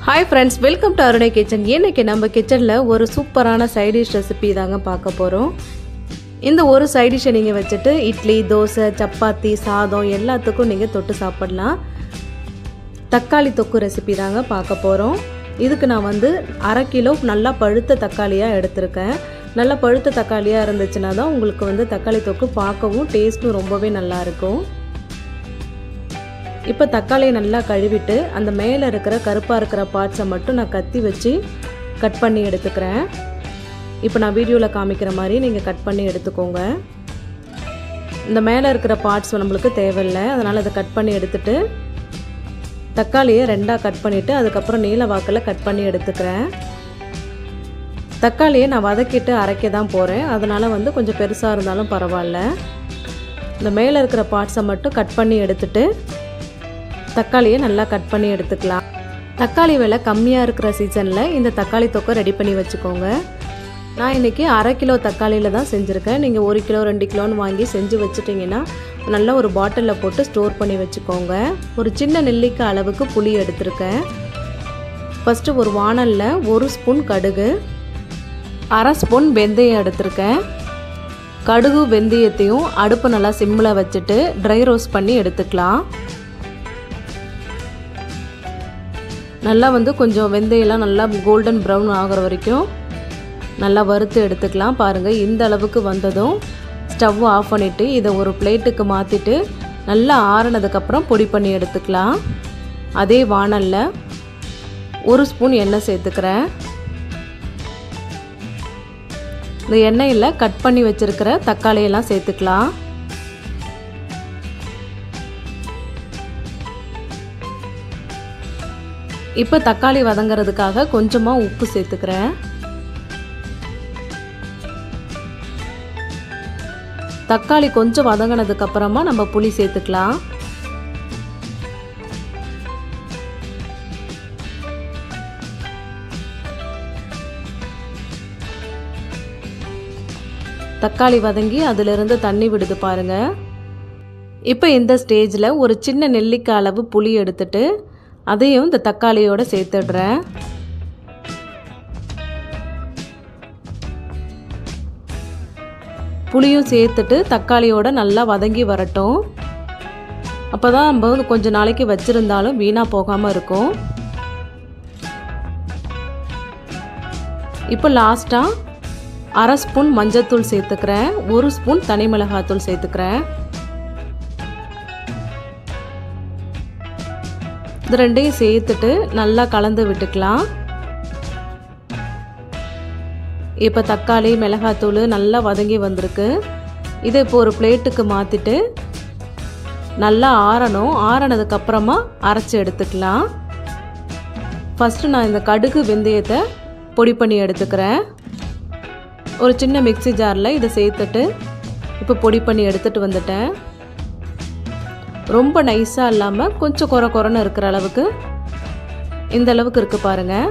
hi friends welcome to Arunai kitchen இன்னைக்கு நம்ம கிச்சனில் ஒரு சூப்பரான சைடிஷ் ரெசிபி தாங்க பார்க்க போகிறோம் இந்த ஒரு சைடிஷை நீங்கள் வச்சுட்டு இட்லி தோசை சப்பாத்தி சாதம் எல்லாத்துக்கும் நீங்கள் தொட்டு சாப்பிடலாம் தக்காளி தொக்கு ரெசிபி தாங்க பார்க்க போகிறோம் இதுக்கு நான் வந்து அரை கிலோ நல்லா பழுத்த தக்காளியாக எடுத்திருக்கேன் நல்லா பழுத்த தக்காளியாக இருந்துச்சுன்னா தான் உங்களுக்கு வந்து தக்காளி தொக்கு பார்க்கவும் டேஸ்ட்டும் ரொம்பவே நல்லாயிருக்கும் இப்போ தக்காளியை நல்லா கழுவிட்டு அந்த மேலே இருக்கிற கருப்பாக இருக்கிற பார்ட்ஸை மட்டும் நான் கத்தி வச்சு கட் பண்ணி எடுத்துக்கிறேன் இப்போ நான் வீடியோவில் காமிக்கிற மாதிரி நீங்கள் கட் பண்ணி எடுத்துக்கோங்க இந்த மேலே இருக்கிற பார்ட்ஸ் நம்மளுக்கு தேவையில்லை அதனால் அதை கட் பண்ணி எடுத்துட்டு தக்காளியை ரெண்டாக கட் பண்ணிவிட்டு அதுக்கப்புறம் நீல வாக்கில் கட் பண்ணி எடுத்துக்கிறேன் தக்காளியை நான் வதக்கிட்டு அரைக்க தான் போகிறேன் அதனால் வந்து கொஞ்சம் பெருசாக இருந்தாலும் பரவாயில்ல இந்த மேலே இருக்கிற பார்ட்ஸை மட்டும் கட் பண்ணி எடுத்துட்டு தக்காளியை நல்லா கட் பண்ணி எடுத்துக்கலாம் தக்காளி விலை கம்மியாக இருக்கிற சீசனில் இந்த தக்காளி தொக்கை ரெடி பண்ணி வச்சுக்கோங்க நான் இன்றைக்கி அரை கிலோ தக்காளியில் தான் செஞ்சுருக்கேன் நீங்கள் ஒரு கிலோ ரெண்டு கிலோன்னு வாங்கி செஞ்சு வச்சுட்டிங்கன்னா நல்லா ஒரு பாட்டிலில் போட்டு ஸ்டோர் பண்ணி வச்சுக்கோங்க ஒரு சின்ன நெல்லிக்காய் அளவுக்கு புளி எடுத்திருக்கேன் ஃபஸ்ட்டு ஒரு வானலில் ஒரு ஸ்பூன் கடுகு அரை ஸ்பூன் வெந்தயம் எடுத்திருக்கேன் கடுகு வெந்தயத்தையும் அடுப்பு நல்லா சிம்மில் வச்சுட்டு ட்ரை ரோஸ்ட் பண்ணி எடுத்துக்கலாம் நல்லா வந்து கொஞ்சம் வெந்தயம்லாம் நல்லா கோல்டன் ப்ரௌன் ஆகிற வரைக்கும் நல்லா வறுத்து எடுத்துக்கலாம் பாருங்கள் இந்த அளவுக்கு வந்ததும் ஸ்டவ் ஆஃப் பண்ணிவிட்டு இதை ஒரு பிளேட்டுக்கு மாற்றிட்டு நல்லா ஆறினதுக்கப்புறம் பொடி பண்ணி எடுத்துக்கலாம் அதே வானலில் ஒரு ஸ்பூன் எண்ணெய் சேர்த்துக்கிறேன் இந்த எண்ணெயில் கட் பண்ணி வச்சுருக்கிற தக்காளியெல்லாம் சேர்த்துக்கலாம் இப்போ தக்காளி வதங்கிறதுக்காக கொஞ்சமாக உப்பு சேர்த்துக்கிறேன் தக்காளி கொஞ்சம் வதங்கினதுக்கு அப்புறமா நம்ம புளி சேர்த்துக்கலாம் தக்காளி வதங்கி அதிலிருந்து தண்ணி விடுது பாருங்க இப்போ இந்த ஸ்டேஜில் ஒரு சின்ன நெல்லிக்காய் அளவு புளி எடுத்துட்டு அதையும் இந்த தக்காளியோட சேர்த்துடுறேன் புளியும் சேர்த்துட்டு தக்காளியோட நல்லா வதங்கி வரட்டும் அப்போ தான் நம்ம வந்து கொஞ்சம் நாளைக்கு வச்சுருந்தாலும் வீணாக போகாமல் இருக்கும் இப்போ லாஸ்ட்டாக அரை ஸ்பூன் மஞ்சத்தூள் சேர்த்துக்கிறேன் ஒரு ஸ்பூன் தனி மிளகாத்தூள் சேர்த்துக்கிறேன் இது ரெண்டையும் சேர்த்துட்டு நல்லா கலந்து விட்டுக்கலாம் இப்போ தக்காளி மிளகாத்தூள் நல்லா வதங்கி வந்திருக்கு இதை இப்போ ஒரு பிளேட்டுக்கு மாற்றிட்டு நல்லா ஆறணும் ஆறினதுக்கப்புறமா அரைச்சி எடுத்துக்கலாம் ஃபஸ்ட்டு நான் இந்த கடுகு வெந்தயத்தை பொடி பண்ணி எடுத்துக்கிறேன் ஒரு சின்ன மிக்சி ஜாரில் இதை சேர்த்துட்டு இப்போ பொடி பண்ணி எடுத்துகிட்டு வந்துட்டேன் ரொம்ப நைஸாக இல்லாமல் கொஞ்சம் குறை குறைன்னு இருக்கிற அளவுக்கு இந்த அளவுக்கு இருக்குது பாருங்கள்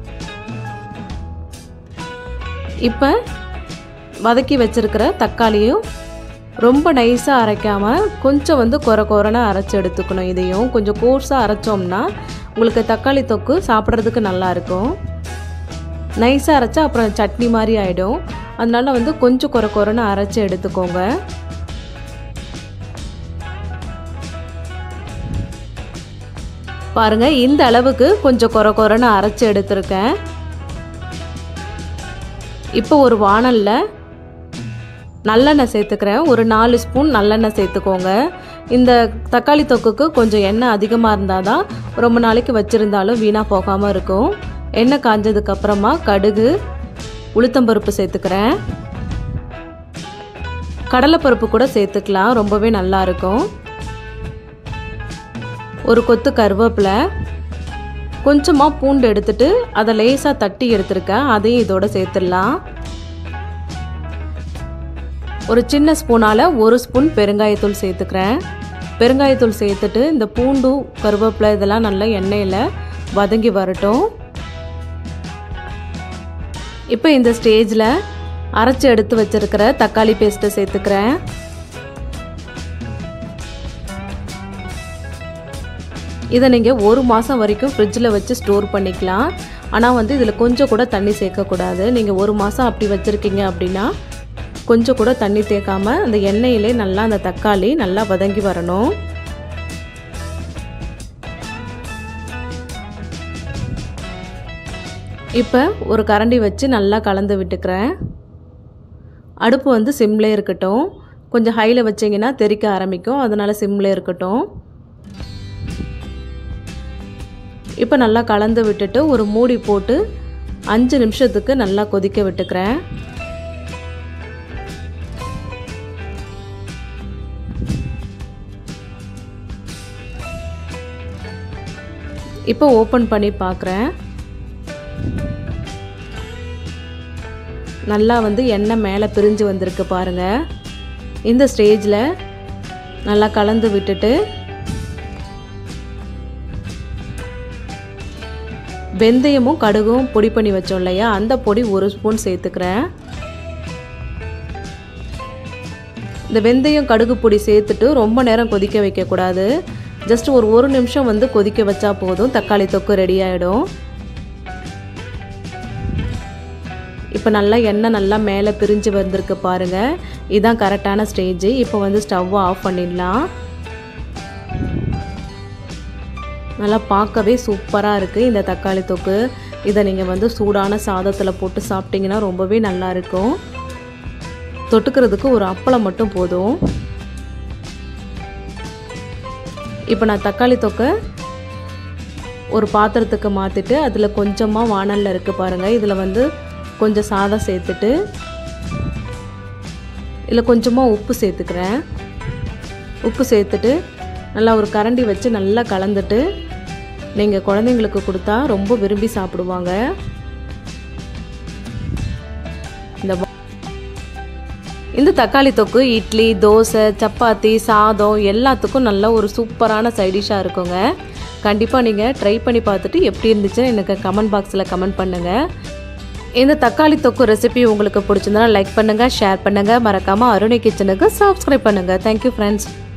இப்போ வதக்கி வச்சுருக்கிற தக்காளியும் ரொம்ப நைஸாக அரைக்காமல் கொஞ்சம் வந்து குறை குறைன்னு அரைச்சி எடுத்துக்கணும் இதையும் கொஞ்சம் கோர்ஸாக அரைச்சோம்னா உங்களுக்கு தக்காளி தொக்கு சாப்பிட்றதுக்கு நல்லாயிருக்கும் நைஸாக அரைச்சா அப்புறம் சட்னி மாதிரி ஆகிடும் அதனால வந்து கொஞ்சம் குறை குறைன்னு அரைச்சி எடுத்துக்கோங்க பாருங்கள் இந்த அளவுக்கு கொஞ்சம் குறை குறைன்னு அரைச்சி எடுத்திருக்கேன் இப்போ ஒரு வானலில் நல்லெண்ணெய் சேர்த்துக்கிறேன் ஒரு நாலு ஸ்பூன் நல்லெண்ணெய் சேர்த்துக்கோங்க இந்த தக்காளி தொக்குக்கு கொஞ்சம் எண்ணெய் அதிகமாக இருந்தால் தான் ரொம்ப நாளைக்கு வச்சுருந்தாலும் வீணாக போகாமல் இருக்கும் எண்ணெய் காஞ்சதுக்கப்புறமா கடுகு உளுத்தம்பருப்பு சேர்த்துக்கிறேன் கடலைப்பருப்பு கூட சேர்த்துக்கலாம் ரொம்பவே நல்லாயிருக்கும் ஒரு கொத்து கருவேப்பிலை கொஞ்சமாக பூண்டு எடுத்துட்டு அதை லேசாக தட்டி எடுத்துருக்கேன் அதையும் இதோட சேர்த்துடலாம் ஒரு சின்ன ஸ்பூனால் ஒரு ஸ்பூன் பெருங்காயத்தூள் சேர்த்துக்கிறேன் பெருங்காயத்தூள் சேர்த்துட்டு இந்த பூண்டு கருவேப்பிலை இதெல்லாம் நல்லா எண்ணெயில் வதங்கி வரட்டும் இப்போ இந்த ஸ்டேஜில் அரைச்சி எடுத்து வச்சுருக்கிற தக்காளி பேஸ்ட்டை சேர்த்துக்கிறேன் இதை நீங்கள் ஒரு மாதம் வரைக்கும் ஃப்ரிட்ஜில் வச்சு ஸ்டோர் பண்ணிக்கலாம் ஆனால் வந்து இதில் கொஞ்சம் கூட தண்ணி சேர்க்கக்கூடாது நீங்கள் ஒரு மாதம் அப்படி வச்சுருக்கீங்க அப்படின்னா கொஞ்சம் கூட தண்ணி தேக்காம அந்த எண்ணெயிலே நல்லா அந்த தக்காளி நல்லா வதங்கி வரணும் இப்போ ஒரு கரண்டி வச்சு நல்லா கலந்து விட்டுக்கிறேன் அடுப்பு வந்து சிம்லே இருக்கட்டும் கொஞ்சம் ஹையில் வச்சிங்கன்னா தெறிக்க ஆரம்பிக்கும் அதனால் சிம்லே இருக்கட்டும் இப்போ நல்லா கலந்து விட்டுட்டு ஒரு மூடி போட்டு அஞ்சு நிமிஷத்துக்கு நல்லா கொதிக்க விட்டுக்கிறேன் இப்போ ஓப்பன் பண்ணி பார்க்குறேன் நல்லா வந்து எண்ணெய் மேலே பிரிஞ்சு வந்திருக்கு பாருங்கள் இந்த ஸ்டேஜில் நல்லா கலந்து விட்டுட்டு வெந்தயமும் கடுகும் பொடி பண்ணி வச்சோம் இல்லையா அந்த பொடி ஒரு ஸ்பூன் சேர்த்துக்கிறேன் இந்த வெந்தயம் கடுகு பொடி சேர்த்துட்டு ரொம்ப நேரம் கொதிக்க வைக்கக்கூடாது ஜஸ்ட் ஒரு ஒரு நிமிஷம் வந்து கொதிக்க வச்சா போதும் தக்காளி தொக்கு ரெடி ஆகிடும் இப்போ நல்லா எண்ணெய் நல்லா மேலே பிரிஞ்சு வந்திருக்கு பாருங்கள் இதுதான் கரெக்டான ஸ்டேஜ் இப்போ வந்து ஸ்டவ்வை ஆஃப் பண்ணிடலாம் நல்லா பார்க்கவே சூப்பராக இருக்குது இந்த தக்காளி தொக்கு இதை நீங்கள் வந்து சூடான சாதத்தில் போட்டு சாப்பிட்டிங்கன்னா ரொம்பவே நல்லாயிருக்கும் தொட்டுக்கிறதுக்கு ஒரு அப்பளம் மட்டும் போதும் இப்போ நான் தக்காளி தொக்கை ஒரு பாத்திரத்துக்கு மாற்றிட்டு அதில் கொஞ்சமாக வானலில் இருக்குது பாருங்கள் இதில் வந்து கொஞ்சம் சாதம் சேர்த்துட்டு இதில் கொஞ்சமாக உப்பு சேர்த்துக்கிறேன் உப்பு சேர்த்துட்டு நல்லா ஒரு கரண்டி வச்சு நல்லா கலந்துட்டு நீங்கள் குழந்தைங்களுக்கு கொடுத்தா ரொம்ப விரும்பி சாப்பிடுவாங்க இந்த இந்த தக்காளி தொக்கு இட்லி தோசை சப்பாத்தி சாதம் எல்லாத்துக்கும் நல்ல ஒரு சூப்பரான சைடிஷாக இருக்குங்க கண்டிப்பாக நீங்கள் ட்ரை பண்ணி பார்த்துட்டு எப்படி இருந்துச்சுன்னு எனக்கு கமெண்ட் பாக்ஸில் கமெண்ட் பண்ணுங்கள் இந்த தக்காளி தொக்கு ரெசிபி உங்களுக்கு பிடிச்சிருந்தனா லைக் பண்ணுங்கள் ஷேர் பண்ணுங்கள் மறக்காமல் அருணை கிச்சனுக்கு சப்ஸ்கிரைப் பண்ணுங்கள் தேங்க்யூ ஃப்ரெண்ட்ஸ்